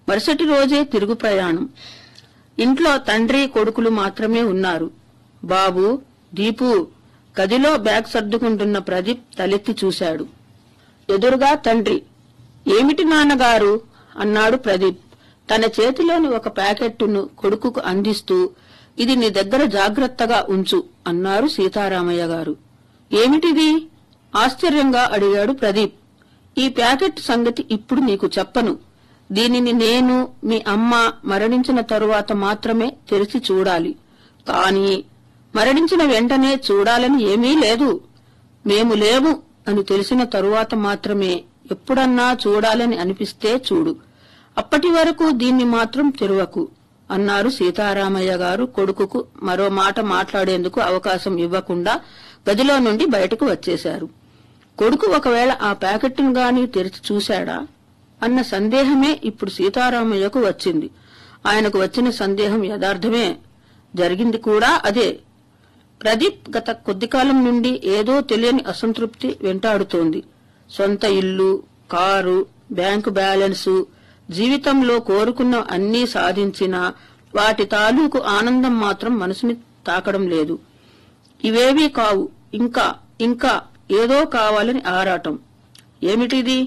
మరుసటి రోజే తిరుగు ప్రయాణం ఇంట్లో తండ్రి కొడుకులు మాత్రమే ఉన్నారు బాబు దీపు గదిలో బ్యాగ్ సర్దుకుంటున్న ప్రదీప్ తలెత్తి చూశాడు ఎదురుగా తండ్రి ఏమిటి నాన్నగారు అన్నాడు ప్రదీప్ తన చేతిలోని ఒక ప్యాకెట్టును కొడుకుకు అందిస్తూ ఇది నీ దగ్గర జాగ్రత్తగా ఉంచు అన్నారు సీతారామయ్య గారు ఏమిటిది ఆశ్చర్యంగా అడిగాడు ప్రదీప్ ఈ ప్యాకెట్ సంగతి ఇప్పుడు నీకు చెప్పను దీనిని నేను మీ అమ్మ మరణించిన తరువాత మాత్రమే తెరిచి చూడాలి కాని మరణించిన వెంటనే చూడాలని ఏమీ లేదు మేము లేము అని తెలిసిన తరువాత మాత్రమే ఎప్పుడన్నా చూడాలని అనిపిస్తే చూడు అప్పటి వరకు దీన్ని మాత్రం తెరవకు అన్నారు సీతారామయ్య గారు కొడుకుకు మరో మాట మాట్లాడేందుకు అవకాశం ఇవ్వకుండా గదిలో నుండి బయటకు వచ్చేశారు కొడుకు ఒకవేళ ఆ ప్యాకెట్ను గాని తెరిచి చూశాడా అన్న సందేహమే ఇప్పుడు సీతారామయ్యకు వచ్చింది ఆయనకు వచ్చిన సందేహం యథార్థమే జరిగింది కూడా అదే ప్రదీప్ గత కొద్ది కాలం నుండి ఏదో తెలియని అసంతృప్తి వెంటాడుతోంది సొంత ఇల్లు కారు బ్యాంకు బ్యాలెన్సు జీవితంలో కోరుకున్న అన్నీ సాధించినా వాటి తాలూకు ఆనందం మాత్రం మనసుని తాకడం లేదు ఇవేవీ కావు ఇంకా ఇంకా ఏదో కావాలని ఆరాటం ఏమిటిది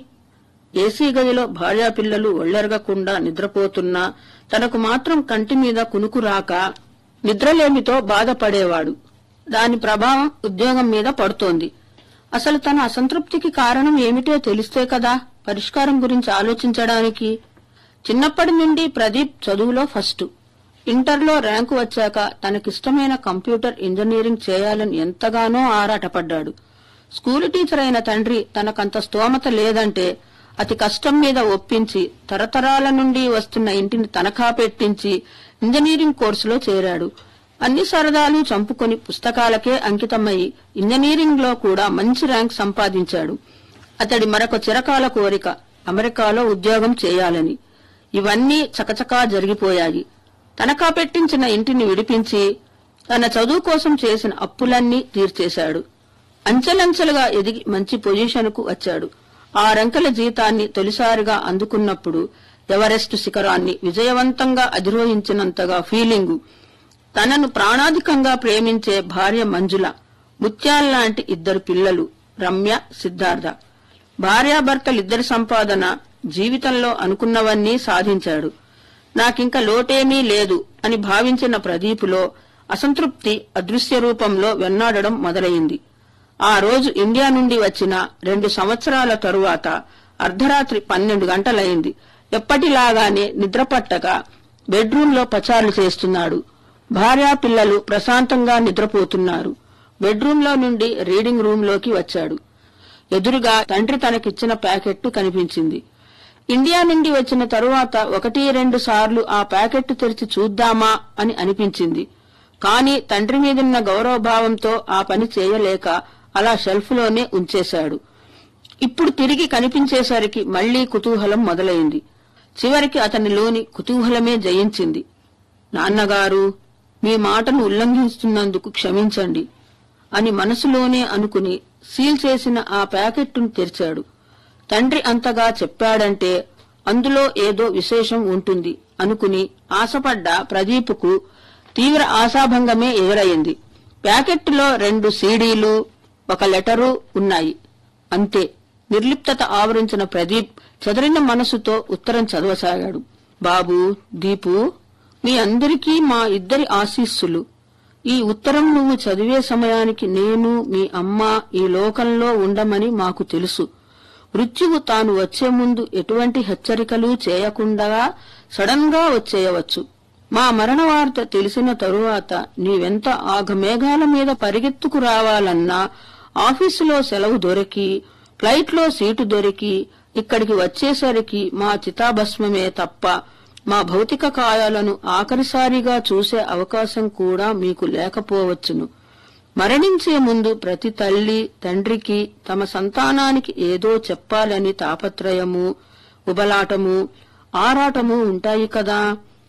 ఏసీ గదిలో భార్యాపిల్లలు ఒళ్లెరగకుండా నిద్రపోతున్నా తనకు మాత్రం కంటి మీద కునుకు రాక నిద్రలేమితో బాధపడేవాడు దాని ప్రభావం ఉద్యోగం మీద పడుతోంది అసలు తన అసంతృప్తికి కారణం ఏమిటో తెలిస్తే కదా పరిష్కారం గురించి ఆలోచించడానికి చిన్నప్పటి నుండి ప్రదీప్ చదువులో ఫస్ట్ ఇంటర్లో ర్యాంకు వచ్చాక తనకిష్టమైన కంప్యూటర్ ఇంజనీరింగ్ చేయాలని ఎంతగానో ఆరాటపడ్డాడు స్కూలు టీచర్ అయిన తండ్రి తనకంత స్తోమత లేదంటే అతి కష్టం మీద ఒప్పించి తరతరాల నుండి వస్తున్న ఇంటిని తనఖా పెట్టించి ఇంజనీరింగ్ కోర్సులో చేరాడు అన్ని సరదాలు చంపుకొని పుస్తకాలకే అంకితమై ఇంజనీరింగ్ లో కూడా మంచి ర్యాంక్ సంపాదించాడు అతడి మరొక చిరకాల కోరిక అమెరికాలో ఉద్యోగం చేయాలని ఇవన్నీ చకచకా జరిగిపోయాయి తనఖా పెట్టించిన ఇంటిని విడిపించి తన చదువు కోసం చేసిన అప్పులన్నీ తీర్చేశాడు అంచెలంచెలుగా ఎదిగి మంచి పొజిషన్కు వచ్చాడు ఆరంకెల జీతాన్ని తొలిసారిగా అందుకున్నప్పుడు ఎవరెస్ట్ శిఖరాన్ని విజయవంతంగా అధిరోహించినంతగా ఫీలింగు తనను ప్రాణాధికంగా ప్రేమించే భార్య మంజుల ముత్యాల్లాంటి ఇద్దరు పిల్లలు రమ్య సిద్ధార్థ భార్యాభర్తలిద్దరి సంపాదన జీవితంలో అనుకున్నవన్నీ సాధించాడు నాకింక లోటేమీ లేదు అని భావించిన ప్రదీపులో అసంతృప్తి అదృశ్య రూపంలో వెన్నాడడం మొదలైంది ఆ రోజు ఇండియా నుండి వచ్చిన రెండు సంవత్సరాల తరువాత అర్ధరాత్రి పన్నెండు గంటలైంది ఎప్పటిలాగానే నిద్రపట్టక బెడ్రూంలో పచారులు చేస్తున్నాడు భార్యా పిల్లలు ప్రశాంతంగా నిద్రపోతున్నారు బెడ్రూంలో నుండి రీడింగ్ రూంలోకి వచ్చాడు ఎదురుగా తండ్రి తనకిచ్చిన ప్యాకెట్టు కనిపించింది ఇండియా నుండి వచ్చిన తరువాత ఒకటి రెండు సార్లు ఆ ప్యాకెట్టు తెరిచి చూద్దామా అని అనిపించింది కాని తండ్రి మీదున్న గౌరవభావంతో ఆ పని చేయలేక అలా షెల్ఫ్లోనే ఉంచేశాడు ఇప్పుడు తిరిగి కనిపించేసరికి మళ్లీ కుతూహలం మొదలైంది చివరికి అతనిలోని కుతూహలమే జయించింది నాన్నగారు మీ మాటను ఉల్లంఘిస్తున్నందుకు క్షమించండి అని మనసులోనే అనుకుని సీల్ చేసిన ఆ ప్యాకెట్టును తెరిచాడు తండ్రి అంతగా చెప్పాడంటే అందులో ఏదో విశేషం ఉంటుంది అనుకుని ఆశపడ్డ ప్రదీపుకు తీవ్ర ఆశాభంగమే ఎదురయ్యింది ప్యాకెట్టులో రెండు సీడీలు ఒక లెటరు ఉన్నాయి అంతే నిర్లిప్తత ఆవరించిన ప్రదీప్ చెదరిన మనసుతో ఉత్తరం చదవసాగాడు బాబు దీపు మీ అందరికీ మా ఇద్దరి ఆశీస్సులు ఈ ఉత్తరం నువ్వు చదివే సమయానికి నేను మీ అమ్మ ఈ లోకంలో ఉండమని మాకు తెలుసు మృత్యువు తాను వచ్చే ముందు ఎటువంటి హెచ్చరికలు చేయకుండా సడన్ గా వచ్చేయవచ్చు మా మరణ వార్త తెలిసిన తరువాత నీవెంత ఆగమేఘాల మీద పరిగెత్తుకు రావాలన్నా ఆఫీసులో సెలవు దొరికి ఫ్లైట్లో సీటు దొరికి ఇక్కడికి వచ్చేసరికి మా చితాభస్మమే తప్ప మా భౌతిక కాయాలను ఆఖరిసారిగా చూసే అవకాశం కూడా మీకు లేకపోవచ్చును మరణించే ముందు ప్రతి తల్లి తండ్రికి తమ సంతానానికి ఏదో చెప్పాలని తాపత్రయము ఉబలాటము ఆరాటము ఉంటాయి కదా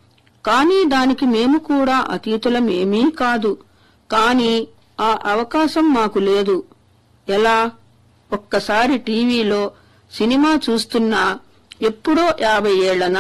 కాని దానికి మేము కూడా అతీతులమేమీ కాదు కాని ఆ అవకాశం మాకు లేదు ఎలా ఒక్కసారి టీవీలో సినిమా చూస్తున్నా ఎప్పుడో యాభై ఏళ్ల